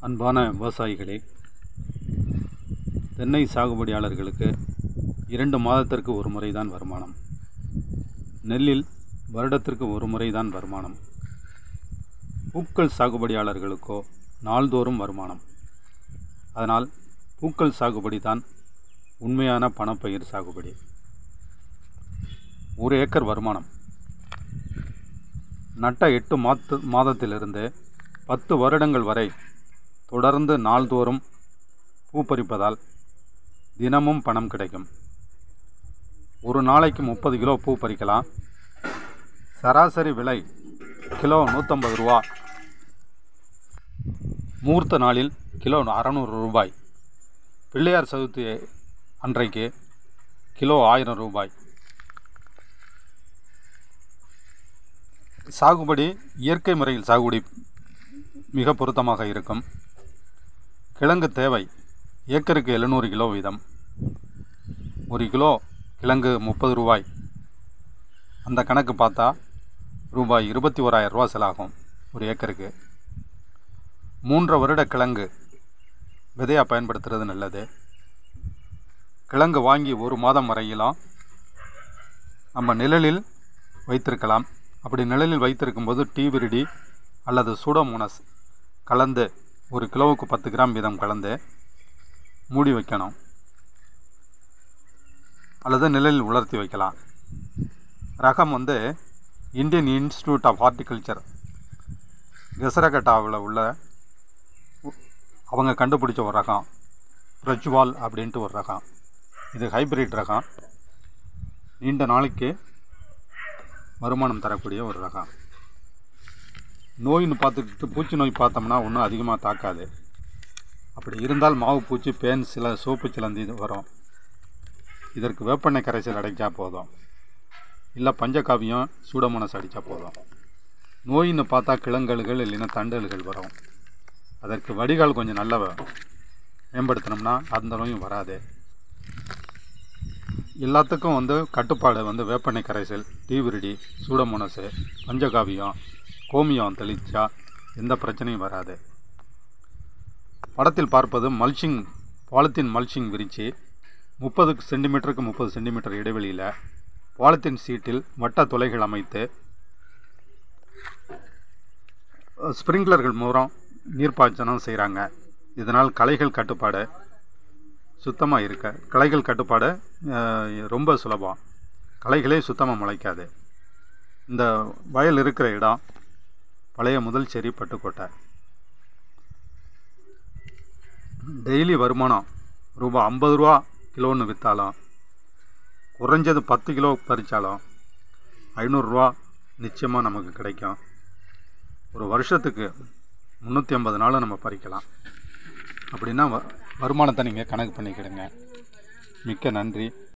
அன்பான விவசாயிகளே தென்னை சாகுபடியாளர்களுக்கு இரண்டு மாதத்திற்கு ஒரு முறை தான் வருமானம் நெல்லில் வருடத்திற்கு ஒரு முறை தான் வருமானம் பூக்கள் சாகுபடியாளர்களுக்கோ நாள்தோறும் வருமானம் அதனால் பூக்கள் சாகுபடி தான் உண்மையான பணப்பயிர் சாகுபடி ஒரு ஏக்கர் வருமானம் நட்ட எட்டு மாத்து மாதத்திலிருந்து பத்து வருடங்கள் வரை தொடர்ந்து நாள்தோறும் பூ பறிப்பதால் தினமும் பணம் கிடைக்கும் ஒரு நாளைக்கு முப்பது கிலோ பூ பறிக்கலாம் சராசரி விலை கிலோ நூற்றம்பது ரூபா முகூர்த்த நாளில் கிலோ அறநூறு ரூபாய் பிள்ளையார் சதுர்த்தி அன்றைக்கு கிலோ ஆயிரம் ரூபாய் சாகுபடி இயற்கை முறையில் சாகுபடி மிக பொருத்தமாக இருக்கும் கிழங்கு தேவை ஏக்கருக்கு எழுநூறு கிலோ வீதம் ஒரு கிலோ கிழங்கு முப்பது ரூபாய் அந்த கணக்கு பார்த்தா ரூபாய் இருபத்தி ஓராயிரம் ரூபா செலாகும் ஒரு ஏக்கருக்கு மூன்று வருட கிழங்கு விதையாக பயன்படுத்துறது நல்லது கிழங்கு வாங்கி ஒரு மாதம் வரையிலும் நம்ம நிழலில் வைத்திருக்கலாம் அப்படி நிழலில் வைத்திருக்கும்போது டீ விரிடி அல்லது சூடோமோனஸ் கலந்து ஒரு கிலோவுக்கு பத்து கிராம் வீதம் கலந்து மூடி வைக்கணும் அல்லது நிழலில் உலர்த்தி வைக்கலாம் ரகம் வந்து இந்தியன் இன்ஸ்டிடியூட் ஆஃப் ஹார்டிகல்ச்சர் கெசரகட்டாவில் உள்ள அவங்க கண்டுபிடிச்ச ஒரு ரகம் பிரஜ்வால் அப்படின்ட்டு ஒரு ரகம் இது ஹைப்ரிட் ரகம் நீண்ட நாளைக்கு வருமானம் தரக்கூடிய ஒரு ரகம் நோயின்னு பார்த்துக்கிட்டு பூச்சி நோய் பார்த்தோம்னா ஒன்றும் அதிகமாக தாக்காது அப்படி இருந்தால் மாவு பூச்சி பேன் சில சோப்பு சிலந்தி இது வரும் இதற்கு வேப்பெண்ணெய் கரைசல் அடைச்சா போதும் இல்லை பஞ்சகாவியம் சூடமனஸ் அடித்தா போதும் நோயின்னு பார்த்தா கிழங்கல்கள் இல்லைன்னா தண்டல்கள் வரும் அதற்கு வடிகால் கொஞ்சம் நல்ல மேம்படுத்தினோம்னா அந்த நோயும் வராது எல்லாத்துக்கும் வந்து கட்டுப்பாடு வந்து வேப்பெண்ணெய் கரைசல் டீவிரிடி சூடமோனஸு பஞ்சகாவியம் கோமியம் தெளிச்சா எந்த பிரச்சனையும் வராது படத்தில் பார்ப்பது மல்ச்சிங் பாலித்தீன் மல்ச்சிங் விரித்து முப்பது சென்டிமீட்டருக்கு முப்பது சென்டிமீட்டர் இடைவெளியில் பாலித்தீன் சீட்டில் வட்ட துளைகள் அமைத்து ஸ்ப்ரிங்க்லர்கள் மூலம் நீர்ப்பாய்ச்சனம் செய்கிறாங்க இதனால் களைகள் கட்டுப்பாடு சுத்தமாக இருக்க களைகள் கட்டுப்பாடு ரொம்ப சுலபம் களைகளே சுத்தமாக முளைக்காது இந்த வயல் இருக்கிற இடம் பழைய முதல் செரி பட்டுக்கோட்டை டெய்லி வருமானம் ரூபாய் ஐம்பது ரூபா கிலோன்னு விற்றாலும் குறைஞ்சது பத்து கிலோ பறித்தாலும் ஐநூறுரூவா நிச்சயமாக நமக்கு கிடைக்கும் ஒரு வருஷத்துக்கு முந்நூற்றி ஐம்பது நாளும் நம்ம பறிக்கலாம் அப்படின்னா வருமானத்தை நீங்கள் கணக்கு பண்ணிக்கிடுங்க மிக்க நன்றி